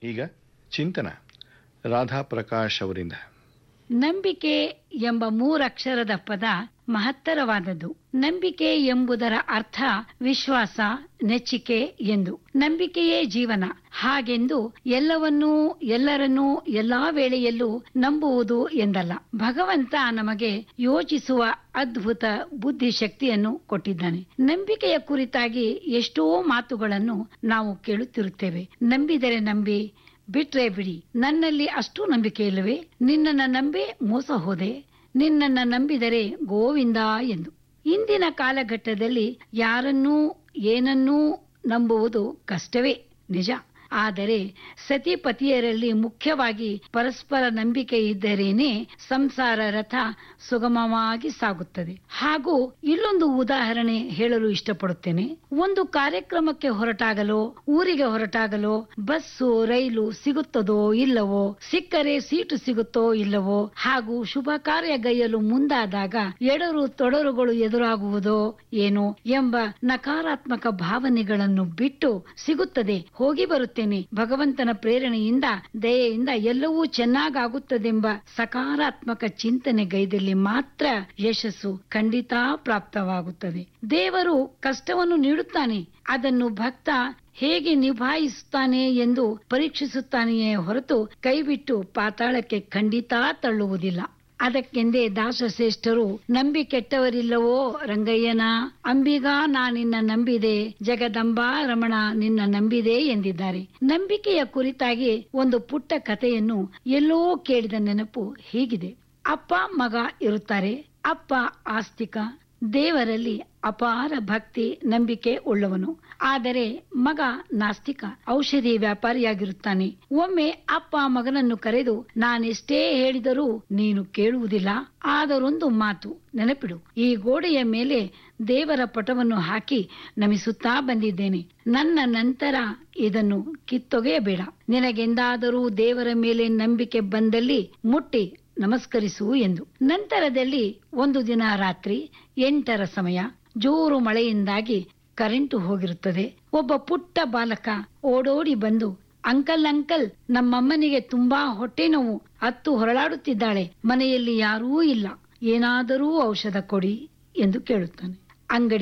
ಈಗ ಚಿಂತನ ರಾಧಾ ಪ್ರಕಾಶ್ ಅವರಿಂದ ನಂಬಿಕೆ ಎಂಬ ಮೂರಕ್ಷರದ ಪದ ಮಹತ್ತರವಾದದ್ದು ನಂಬಿಕೆ ಎಂಬುದರ ಅರ್ಥ ವಿಶ್ವಾಸ ನೆಚ್ಚಿಕೆ ಎಂದು ನಂಬಿಕೆಯೇ ಜೀವನ ಹಾಗೆಂದು ಎಲ್ಲವನ್ನೂ ಎಲ್ಲರನ್ನೂ ಎಲ್ಲಾ ವೇಳೆಯಲ್ಲೂ ನಂಬುವುದು ಎಂದಲ್ಲ ಭಗವಂತ ನಮಗೆ ಯೋಚಿಸುವ ಅದ್ಭುತ ಬುದ್ಧಿಶಕ್ತಿಯನ್ನು ಕೊಟ್ಟಿದ್ದಾನೆ ನಂಬಿಕೆಯ ಕುರಿತಾಗಿ ಎಷ್ಟೋ ಮಾತುಗಳನ್ನು ನಾವು ಕೇಳುತ್ತಿರುತ್ತೇವೆ ನಂಬಿದರೆ ನಂಬಿ ಬಿಟ್ರೆ ಬಿಡಿ ನನ್ನಲ್ಲಿ ಅಷ್ಟು ನಂಬಿಕೆ ಇಲ್ಲವೇ ನಿನ್ನನ್ನ ನಂಬಿ ಮೋಸ ಹೋದೆ ನಿನ್ನನ್ನ ನಂಬಿದರೆ ಗೋವಿಂದ ಎಂದು ಇಂದಿನ ಕಾಲಘಟ್ಟದಲ್ಲಿ ಯಾರನ್ನೂ ಏನನ್ನೂ ನಂಬುವುದು ಕಷ್ಟವೇ ನಿಜ ಆದರೆ ಸತಿಪತಿಯರಲ್ಲಿ ಮುಖ್ಯವಾಗಿ ಪರಸ್ಪರ ನಂಬಿಕೆ ಇದ್ದರೇನೆ ಸಂಸಾರ ರಥ ಸುಗಮವಾಗಿ ಸಾಗುತ್ತದೆ ಹಾಗೂ ಇಲ್ಲೊಂದು ಉದಾಹರಣೆ ಹೇಳಲು ಇಷ್ಟಪಡುತ್ತೇನೆ ಒಂದು ಕಾರ್ಯಕ್ರಮಕ್ಕೆ ಹೊರಟಾಗಲೋ ಊರಿಗೆ ಹೊರಟಾಗಲೋ ಬಸ್ಸು ರೈಲು ಸಿಗುತ್ತದೋ ಇಲ್ಲವೋ ಸಿಕ್ಕರೆ ಸೀಟು ಸಿಗುತ್ತೋ ಇಲ್ಲವೋ ಹಾಗೂ ಶುಭ ಕಾರ್ಯಗೈಯಲು ಮುಂದಾದಾಗ ಎಡರು ತೊಡರುಗಳು ಎದುರಾಗುವುದೋ ಏನೋ ಎಂಬ ನಕಾರಾತ್ಮಕ ಭಾವನೆಗಳನ್ನು ಬಿಟ್ಟು ಸಿಗುತ್ತದೆ ಹೋಗಿ ಬರುತ್ತೇನೆ ಭಗವಂತನ ಪ್ರೇರಣೆಯಿಂದ ದಯೆಯಿಂದ ಎಲ್ಲವೂ ಚೆನ್ನಾಗಾಗುತ್ತದೆಂಬ ಸಕಾರಾತ್ಮಕ ಚಿಂತನೆ ಗೈದಲ್ಲಿ ಮಾತ್ರ ಯಶಸ್ಸು ಖಂಡಿತ ಪ್ರಾಪ್ತವಾಗುತ್ತದೆ ದೇವರು ಕಷ್ಟವನ್ನು ನೀಡುತ್ತಾನೆ ಅದನ್ನು ಭಕ್ತ ಹೇಗೆ ನಿಭಾಯಿಸುತ್ತಾನೆ ಎಂದು ಪರೀಕ್ಷಿಸುತ್ತಾನೆಯೇ ಹೊರತು ಕೈಬಿಟ್ಟು ಪಾತಾಳಕ್ಕೆ ಖಂಡಿತ ತಳ್ಳುವುದಿಲ್ಲ ಅದಕ್ಕೆಂದೇ ದಾಸಶ್ರೇಷ್ಠರು ನಂಬಿ ಕೆಟ್ಟವರಿಲ್ಲವೋ ರಂಗಯ್ಯನ ಅಂಬಿಗ ನಾ ನಿನ್ನ ನಂಬಿದೆ ಜಗದಂಬಾ ರಮಣ ನಿನ್ನ ನಂಬಿದೆ ಎಂದಿದ್ದಾರೆ ನಂಬಿಕೆಯ ಕುರಿತಾಗಿ ಒಂದು ಪುಟ್ಟ ಕಥೆಯನ್ನು ಎಲ್ಲೋ ಕೇಳಿದ ನೆನಪು ಹೀಗಿದೆ ಅಪ್ಪ ಮಗ ಇರುತ್ತಾರೆ ಅಪ್ಪ ಆಸ್ತಿಕ ದೇವರಲ್ಲಿ ಅಪಾರ ಭಕ್ತಿ ನಂಬಿಕೆ ಉಳ್ಳವನು ಆದರೆ ಮಗ ನಾಸ್ತಿಕ ಔಷಧಿ ವ್ಯಾಪಾರಿಯಾಗಿರುತ್ತಾನೆ ಒಮ್ಮೆ ಅಪ್ಪ ಮಗನನ್ನು ಕರೆದು ನಾನೆಷ್ಟೇ ಹೇಳಿದರೂ ನೀನು ಕೇಳುವುದಿಲ್ಲ ಆದರೊಂದು ಮಾತು ನೆನಪಿಡು ಈ ಗೋಡೆಯ ಮೇಲೆ ದೇವರ ಪಟವನ್ನು ಹಾಕಿ ನಮಿಸುತ್ತಾ ಬಂದಿದ್ದೇನೆ ನನ್ನ ನಂತರ ಇದನ್ನು ಕಿತ್ತೊಗೆಯಬೇಡ ನಿನಗೆಂದಾದರೂ ದೇವರ ಮೇಲೆ ನಂಬಿಕೆ ಬಂದಲ್ಲಿ ಮುಟ್ಟಿ ನಮಸ್ಕರಿಸು ಎಂದು ನಂತರದಲ್ಲಿ ಒಂದು ದಿನ ರಾತ್ರಿ ಎಂಟರ ಸಮಯ ಜೋರು ಮಳೆಯಿಂದಾಗಿ ಕರೆಂಟು ಹೋಗಿರುತ್ತದೆ ಒಬ್ಬ ಪುಟ್ಟ ಬಾಲಕ ಓಡೋಡಿ ಬಂದು ಅಂಕಲ್ ಅಂಕಲ್ ನಮ್ಮಮ್ಮನಿಗೆ ತುಂಬಾ ಹೊಟ್ಟೆ ನೋವು ಅತ್ತು ಹೊರಳಾಡುತ್ತಿದ್ದಾಳೆ ಮನೆಯಲ್ಲಿ ಯಾರೂ ಇಲ್ಲ ಏನಾದರೂ ಔಷಧ ಕೊಡಿ ಎಂದು ಕೇಳುತ್ತಾನೆ ಅಂಗಡಿ